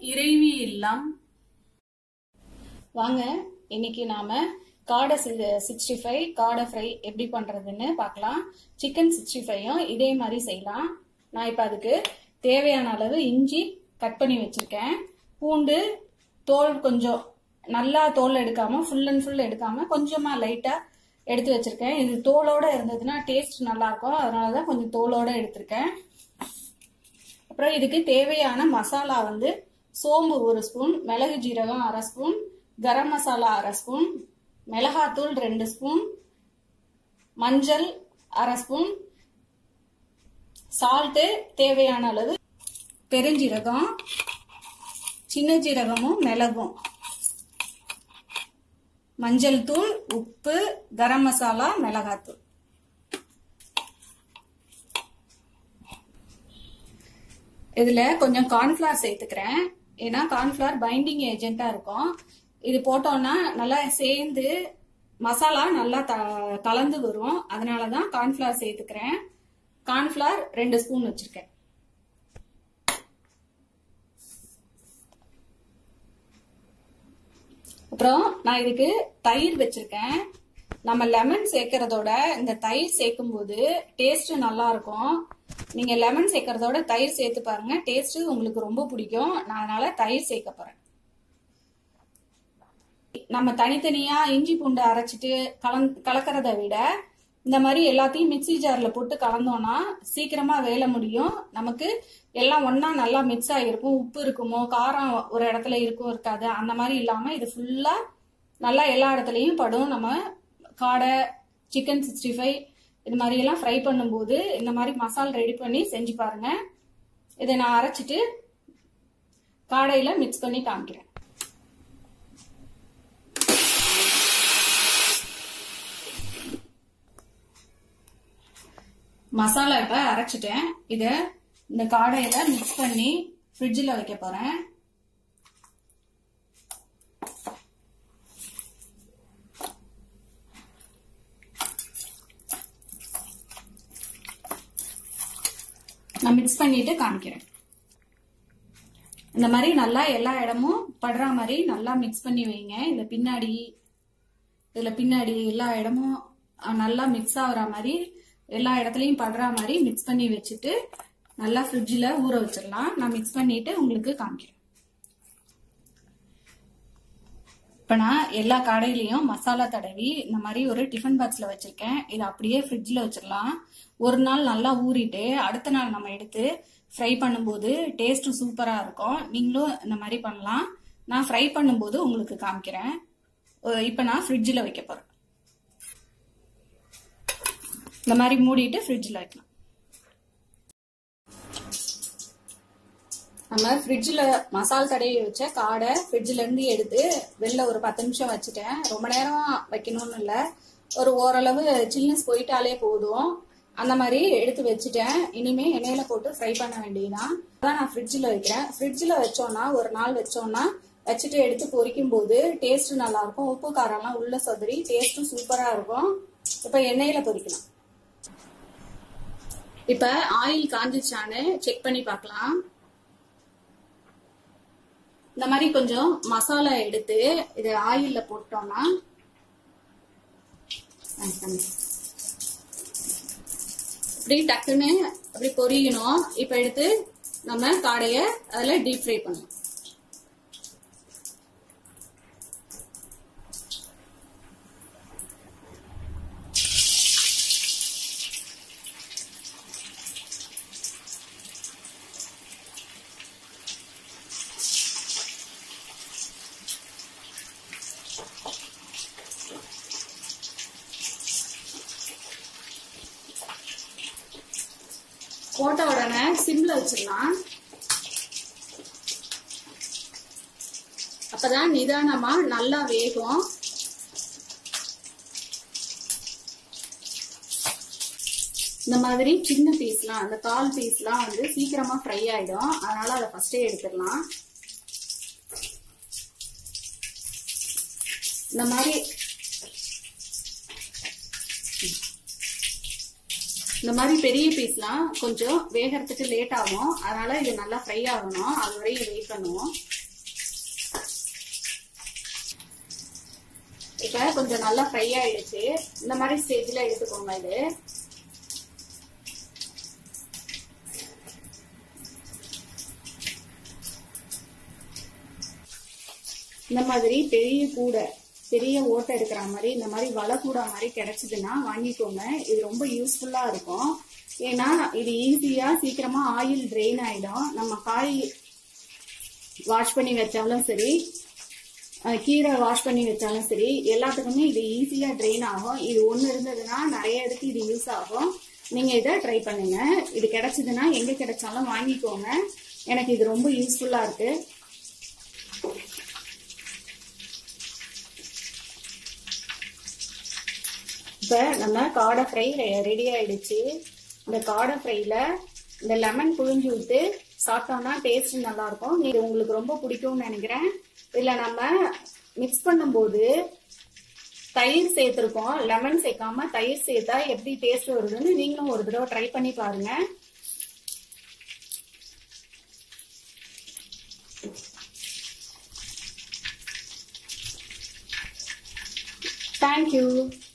இறைவி இல்லம் வாங்க இன்னைக்கு நாம காடை சிக்ஸ்டி ஃபைவ் காடை ஃப்ரை எப்படி பண்றதுன்னு பார்க்கலாம் சிக்கன் சிக்ஸ்டி ஃபைவும் இதே மாதிரி செய்யலாம் நான் இப்போ அதுக்கு தேவையான அளவு இஞ்சி கட் பண்ணி வச்சிருக்கேன் பூண்டு தோல் கொஞ்சம் நல்லா தோல் எடுக்காம ஃபுல் அண்ட் ஃபுல் எடுக்காம கொஞ்சமா லைட்டா எடுத்து வச்சிருக்கேன் இது தோலோட இருந்ததுன்னா டேஸ்ட் நல்லா இருக்கும் அதனால தான் கொஞ்சம் தோலோட எடுத்திருக்கேன் அப்புறம் இதுக்கு தேவையான மசாலா வந்து சோம்பு ஒரு ஸ்பூன் மிளகு ஜீரகம் அரை ஸ்பூன் கரம் மசாலா அரை ஸ்பூன் மிளகாத்தூள் ரெண்டு ஸ்பூன் மஞ்சள் அரை ஸ்பூன் சால்ட்டு தேவையான அளவு பெருஞ்சீரகம் சின்ன ஜீரகமும் மிளகும் மஞ்சள் தூள் உப்பு கரம் மசாலா மிளகாத்தூள் இதுல கொஞ்சம் கார்ன்ஃபிளவர் சேர்த்துக்கிறேன் ஏன்னா கார்ன்ஃபிளவர் பைண்டிங் ஏஜென்ட்டா இருக்கும் இது போட்டோம்னா நல்லா சேர்ந்து மசாலா நல்லா த- கலந்து வரும் அதனாலதான் கார்ன்ஃபிளவர் சேர்த்துக்கிறேன் கார்ன்ஃபிளவர் ரெண்டு ஸ்பூன் வச்சிருக்கேன் அப்புறம் நான் இதுக்கு தயிர் வச்சிருக்கேன் நம்ம லெமன் சேர்க்கறதோட இந்த தயிர் சேர்க்கும் போது டேஸ்ட் நல்லா இருக்கும் நீங்க லெமன் சேர்க்கறதோட தயிர் சேர்த்து பாருங்க டேஸ்ட் உங்களுக்கு ரொம்ப பிடிக்கும் நான் அதனால தயிர் சேர்க்க போறேன் நம்ம தனித்தனியா இஞ்சி பூண்டு அரைச்சிட்டு கலந் கலக்கறத விட இந்த மாதிரி எல்லாத்தையும் மிக்ஸி ஜார்ல போட்டு கலந்தோம்னா சீக்கிரமா வேலை முடியும் நமக்கு எல்லாம் ஒண்ணா நல்லா மிக்ஸ் ஆகிருக்கும் உப்பு இருக்குமோ காரம் ஒரு இடத்துல இருக்கும் இருக்காது அந்த மாதிரி இல்லாம இது ஃபுல்லா நல்லா எல்லா இடத்துலயும் படும் நம்ம காடை சிக்கன் சிக்ஸ்டி ஃபைவ் இது மாதிரி எல்லாம் ஃப்ரை பண்ணும்போது இந்த மாதிரி மசால் ரெடி பண்ணி செஞ்சு பாருங்க இதை நான் அரைச்சிட்டு காடையில மிக்ஸ் பண்ணி காமிக்கிறேன் மசாலா இப்ப அரைச்சிட்டேன் இத இந்த காடையில மிக்ஸ் பண்ணி ஃப்ரிட்ஜில் வைக்க போறேன் நான் மிக்ஸ் பண்ணிட்டு காமிக்கிறேன் இந்த மாதிரி நல்லா எல்லா இடமும் படுற மாதிரி நல்லா மிக்ஸ் பண்ணி வைங்க இந்த பின்னாடி இதுல பின்னாடி எல்லா இடமும் அஹ், நல்லா மிக்ஸ் ஆகுற மாதிரி எல்லா இடத்துலயும் படுற மாதிரி மிக்ஸ் பண்ணி வச்சுட்டு நல்லா ஃப்ரிட்ஜில் ஊற வச்சிடலாம் நான் மிக்ஸ் பண்ணிட்டு உங்களுக்கு காமிக்கிறேன் இப்போ நான் எல்லா கடையிலையும் மசாலா தடவி இந்த மாதிரி ஒரு டிஃபன் பாக்ஸ்ல வச்சிருக்கேன் இதை அப்படியே ஃப்ரிட்ஜில் வச்சிடலாம் ஒரு நாள் நல்லா ஊறிட்டு அடுத்த நாள் நம்ம எடுத்து ஃப்ரை பண்ணும்போது டேஸ்ட் சூப்பரா இருக்கும் நீங்களும் இந்த மாதிரி பண்ணலாம் நான் ஃப்ரை பண்ணும்போது உங்களுக்கு காமிக்கிறேன் இப்போ நான் ஃப்ரிட்ஜில் வைக்க போறேன் இந்த மாதிரி மூடிட்டு ஃப்ரிட்ஜில் வைக்கலாம் நம்ம ஃப்ரிட்ஜில் மசால் தடவி வச்ச காடை ஃப்ரிட்ஜில் இருந்து எடுத்து வெளில ஒரு பத்து நிமிஷம் வச்சுட்டேன் ரொம்ப நேரம் வைக்கணும்னு இல்லை ஒரு ஓரளவு சில்னஸ் போயிட்டாலே போதும் அந்த மாதிரி எடுத்து வச்சுட்டேன் இனிமே எண்ணெயில போட்டு ஃப்ரை பண்ண வேண்டியதுதான் அதான் நான் ஃப்ரிட்ஜில் வைக்கிறேன் ஃப்ரிட்ஜில் வச்சோம்னா ஒரு நாள் வச்சோம்னா வச்சுட்டு எடுத்து பொரிக்கும் போது டேஸ்ட் நல்லா இருக்கும் உப்பு காரம்லாம் உள்ள சொதறி டேஸ்ட்டும் சூப்பரா இருக்கும் இப்ப எண்ணெயில பொரிக்கலாம் இப்ப ஆயில் காஞ்சிச்சான்னு செக் பண்ணி பார்க்கலாம் இந்த மாதிரி கொஞ்சம் மசாலா எடுத்து இது ஆயில்ல போட்டோம்னா ஆ, தண்ணி. இப்படி டக்குன்னு அப்படி பொரியணும் இப்ப எடுத்து நம்ம காடைய அதுல டீப் ஃப்ரை பண்ணணும் போட்ட உடனே சிம்ல வச்சிடலாம் அப்பதான் நிதானமா நல்லா வேகும் இந்த மாதிரி சின்ன பீஸ்லாம் அந்த கால் பீஸ்லாம் வந்து சீக்கிரமா ஃப்ரை ஆயிடும் அதனால அதை ஃபர்ஸ்டே எடுத்துடலாம் இந்த மாதிரி இந்த மாதிரி பெரிய பீஸ்லாம் கொஞ்சம் வேகறதுக்கு லேட் ஆகும் அதனால இது நல்லா ஃப்ரை ஆகணும் அது வரையும் வெயிட் பண்ணுவோம் இப்ப கொஞ்சம் நல்லா ஃப்ரை ஆயிடுச்சு இந்த மாதிரி ஸ்டேஜ்ல எடுத்துக்கோங்க இது இந்த மாதிரி பெரிய கூடை பெரிய ஓட்டை இருக்கிற மாதிரி இந்த மாதிரி வலை கூடை மாதிரி கிடைச்சதுன்னா வாங்கிக்கோங்க இது ரொம்ப யூஸ்ஃபுல்லா இருக்கும் ஏன்னா இது ஈஸியா சீக்கிரமா ஆயில் ட்ரெயின் ஆயிடும் நம்ம காய் வாஷ் பண்ணி வச்சாலும் சரி அஹ் கீரை வாஷ் பண்ணி வச்சாலும் சரி எல்லாத்துக்குமே இது ஈஸியா ட்ரெயின் ஆகும் இது ஒண்ணு இருந்ததுன்னா நிறைய இதுக்கு இது யூஸ் ஆகும் நீங்க இதை ட்ரை பண்ணுங்க இது கிடைச்சதுன்னா எங்க கிடைச்சாலும் வாங்கிக்கோங்க எனக்கு இது ரொம்ப யூஸ்ஃபுல்லா இருக்கு இப்போ நம்ம காடை ஃப்ரை ரெடி ஆயிடுச்சு இந்த காடை ஃப்ரைல இந்த லெமன் புழிஞ்சு விட்டு சாப்பிட்டோம்னா டேஸ்ட் நல்லா இருக்கும் இது உங்களுக்கு ரொம்ப பிடிக்கும்னு நினைக்கிறேன் இதுல நம்ம மிக்ஸ் பண்ணும்போது தயிர் சேர்த்திருக்கோம் லெமன் சேர்க்காம தயிர் சேர்த்தா எப்படி டேஸ்ட் வருதுன்னு நீங்களும் ஒரு தடவை ட்ரை பண்ணி பாருங்க தேங்க்யூ